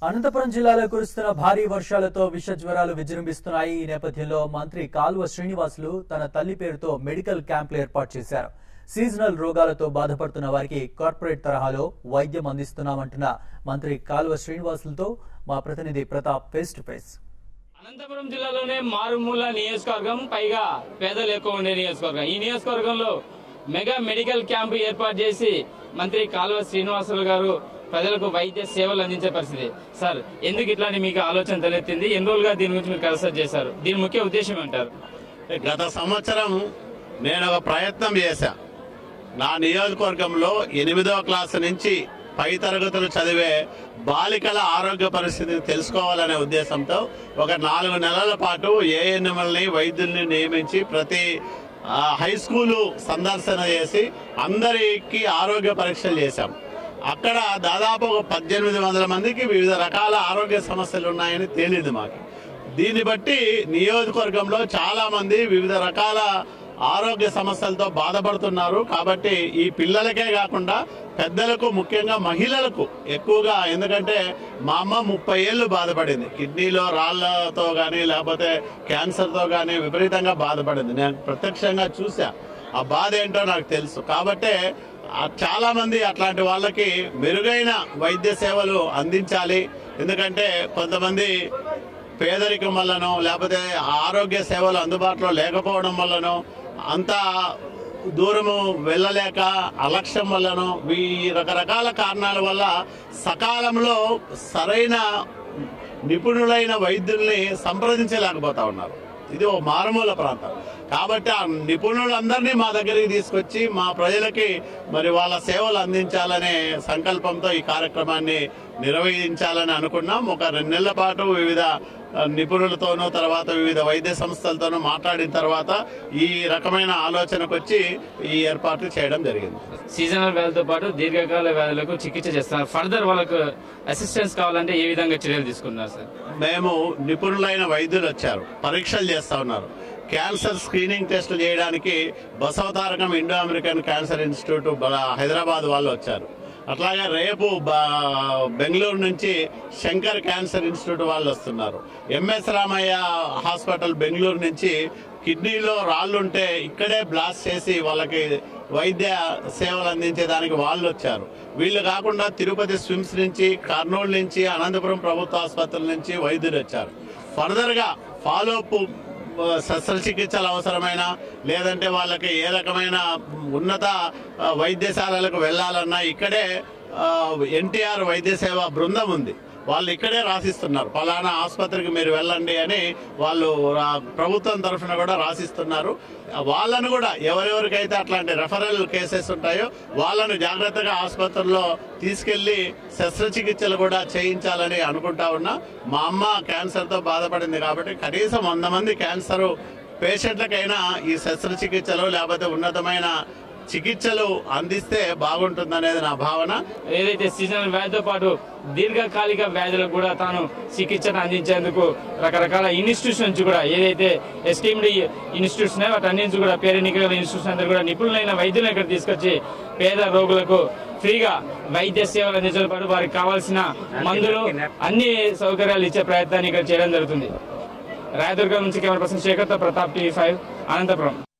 అనంతపురం జిల్లాలో కురుస్తున్న భారీ వర్షాలతో విష జ్వరాలు విజృంభిస్తున్నాయి ఈ నేపథ్యంలో మంత్రి కాల్వ శ్రీనివాసులు తన తల్లి పేరుతో మెడికల్ క్యాంపులు ఏర్పాటు చేశారు సీజనల్ రోగాలతో బాధపడుతున్న వారికి కార్పొరేట్ తరహాలో వైద్యం అందిస్తున్నామంటున్న మంత్రి కాల్వ శ్రీనివాసులతో మా ప్రతినిధి Pratap face to face Anantapuram జిల్లాలోనే మారుమూల నియోజకవర్గం పైగా పేదలు ఎక్కువ ఉండే నియోజకవర్గం ఈ నియోజకవర్గంలో మెగా మెడికల్ క్యాంపు ఏర్పాటు చేసి మంత్రి కాలువ శ్రీనివాసులు గారు ప్రజలకు వైద్య సేవలు అందించే పరిస్థితి సార్ ఎందుకు ఇట్లాంటి మీకు ఆలోచన తలెత్తింది ఎన్ని రోజులుగా దీని గురించి మీరు కన్సల్ట్ చేశారు దీని ముఖ్య ఉద్దేశం ఏంటారు గత సంవత్సరం నేను ఒక ప్రయత్నం చేశా నా నియోజకవర్గంలో ఎనిమిదవ క్లాసు నుంచి పై తరగతులు చదివే బాలికల ఆరోగ్య పరిస్థితిని తెలుసుకోవాలనే ఉద్దేశంతో ఒక నాలుగు నెలల పాటు ఏఎన్ఎంఎల్ని వైద్యుల్ని నియమించి ప్రతి ఆ, హై స్కూలు సందర్శన చేసి అందరికి ఆరోగ్య పరీక్షలు చేశాం అక్కడ దాదాపు ఒక పద్దెనిమిది వందల మందికి వివిధ రకాల ఆరోగ్య సమస్యలు ఉన్నాయని తేలింది మాకు దీన్ని బట్టి నియోజకవర్గంలో చాలా మంది వివిధ రకాల ఆరోగ్య సమస్యలతో బాధపడుతున్నారు కాబట్టి ఈ పిల్లలకే కాకుండా పెద్దలకు ముఖ్యంగా మహిళలకు ఎక్కువగా ఎందుకంటే మా అమ్మ ముప్పై ఏళ్ళు బాధపడింది కిడ్నీలో రాళ్లతో కానీ లేకపోతే క్యాన్సర్తో కానీ విపరీతంగా బాధపడింది నేను ప్రత్యక్షంగా చూసా ఆ బాధ ఏంటో నాకు తెలుసు కాబట్టే ఆ చాలా మంది అట్లాంటి వాళ్ళకి మెరుగైన వైద్య సేవలు అందించాలి ఎందుకంటే కొంతమంది పేదరికం వల్లనో లేకపోతే ఆరోగ్య సేవలు అందుబాటులో లేకపోవడం వల్లనో అంత దూరము వెళ్ళలేక అలక్ష్యం వల్లనో ఈ రకరకాల కారణాల వల్ల సకాలంలో సరైన నిపుణులైన వైద్యుల్ని సంప్రదించలేకపోతా ఉన్నారు ఇది ఓ మారుమూల ప్రాంతం కాబట్టి ఆ నిపుణులందరినీ మా దగ్గరికి తీసుకొచ్చి మా ప్రజలకి మరి వాళ్ళ సేవలు అందించాలనే సంకల్పంతో ఈ కార్యక్రమాన్ని నిర్వహించాలని అనుకున్నాం ఒక రెండు నెలల పాటు వివిధ ఆ, నిపుణులతోనూ తర్వాత వివిధ వైద్య సంస్థలతోనూ మాట్లాడిన తర్వాత ఈ రకమైన ఆలోచనకు వచ్చి ఈ ఏర్పాట్లు చేయడం జరిగింది సీజనల్ వ్యాధులతో పాటు దీర్ఘకాల వ్యాధులకు చికిత్స చేస్తున్నారు ఫర్దర్ వాళ్ళకు అసిస్టెన్స్ కావాలంటే ఏ విధంగా చర్యలు తీసుకున్నారు సార్ మేము నిపుణులైన వైద్యులు వచ్చారు పరీక్షలు చేస్తా ఉన్నారు క్యాన్సర్ స్క్రీనింగ్ టెస్టులు చేయడానికి Basavatarakam Indo American cancer institute బ- హైదరాబాద్ వాళ్ళు వచ్చారు అట్లాగే రేపు బ- బెంగళూరు నుంచి శంకర్ క్యాన్సర్ ఇన్స్టిట్యూట్ వాళ్ళు వస్తున్నారు ఎంఎస్ రామయ్య హాస్పిటల్ బెంగళూరు నుంచి కిడ్నీలో రాళ్ళుంటే ఇక్కడే బ్లాస్ట్ చేసి వాళ్ళకి వైద్య సేవలు అందించేదానికి వాళ్ళు వచ్చారు వీళ్ళు కాకుండా తిరుపతి స్విమ్స్ నుంచి కర్నూలు నుంచి అనంతపురం ప్రభుత్వ ఆసుపత్రుల నుంచి వైద్యులు వచ్చారు ఫర్దర్ గా ఫాలో అప్ శస్త్రచికిత్సలు అవసరమైన లేదంటే వాళ్ళకి ఏ రకమైన ఉన్నత ఆ, వైద్యశాలలకు వెళ్ళాలన్నా ఇక్కడే ఎన్టీఆర్ వైద్య సేవ బృందం ఉంది వాళ్ళు ఇక్కడే రాసిస్తున్నారు ఫలానా ఆసుపత్రికి మీరు వెళ్ళండి అని వాళ్ళు రా- ప్రభుత్వం తరఫున కూడా రాసిస్తున్నారు వాళ్ళను కూడా ఎవరెవరికైతే అట్లాంటి రెఫరల్ కేసెస్ ఉంటాయో వాళ్ళను జాగ్రత్తగా ఆసుపత్రుల్లో తీసుకెళ్లి శస్త్రచికిత్సలు కూడా చేయించాలని అనుకుంటా ఉన్నా మా అమ్మ క్యాన్సర్తో బాధపడింది కాబట్టి కనీసం వంద మంది క్యాన్సర్ పేషెంట్లకైనా ఈ శస్త్రచికిత్సలు లేకపోతే ఉన్నతమైన చికిత్సలు అందిస్తే బాగుంటుందనేది నా భావన ఏదైతే సీజనల్ వ్యాధితో పాటు దీర్ఘకాలిక వ్యాధులకు కూడా తాను చికిత్సను అందించేందుకు రకరకాల ఇన్స్టిట్యూట్స్ నుంచి కూడా ఏదైతే ఎస్టీమ్డ్ ఇన్స్టిట్యూట్స్ ఉన్నాయో వాటి అన్నించి కూడా పేరు ఎన్నికల ఇన్స్టిట్యూట్స్ అందరూ కూడా నిపుణులైన వైద్యులను ఇక్కడ తీసుకొచ్చి పేద రోగులకు ఫ్రీగా వైద్య సేవలు అందించడం పాటు వారికి కావాల్సిన మందులు అన్ని సౌకర్యాలు ఇచ్చే ప్రయత్నాన్ని ఇక్కడ చేయడం జరుగుతుంది రాయదుర్గం నుంచి కెమెరా పర్సన్ శేఖర్తో ప్రతాప్ టీవీ ఫైవ్ అనంతపురం